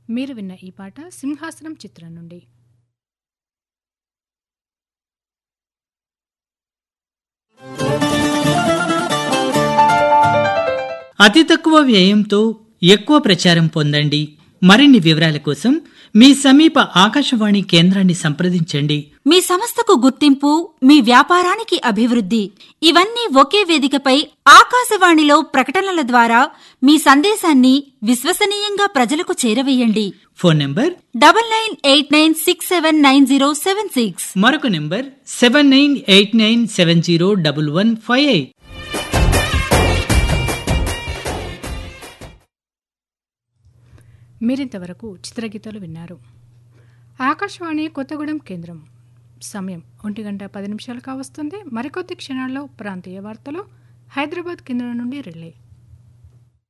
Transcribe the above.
మీరు విన్న ఈ పాట సింహాసనం చిత్రం నుండి అతి తక్కువ వ్యయంతో ఎక్కువ ప్రచారం పొందండి మరిన్ని వివరాల కోసం మీ సమీప ఆకాశవాణి కేంద్రాన్ని సంప్రదించండి మీ సంస్థకు గుర్తింపు మీ వ్యాపారానికి అభివృద్ధి ఇవన్నీ ఒకే వేదికపై ఆకాశవాణిలో ప్రకటనల ద్వారా మీ సందేశాన్ని విశ్వసనీయంగా ప్రజలకు చేరవేయండి phone number double nine eight nine six seven nine zero seven six మరొక number seven nine eight nine seven zero double one five eight మీరింతవరకు చిత్రగీతాలు విన్నారు ఆకాశవాణి కొత్తగూడెం కేంద్రం సమయం ఒంటి గంట పది నిమిషాలు కావస్తుంది మరికొద్ది క్షణాల్లో ప్రాంతీయ వార్తలు హైదరాబాద్ కేంద్రం నుండి రిలే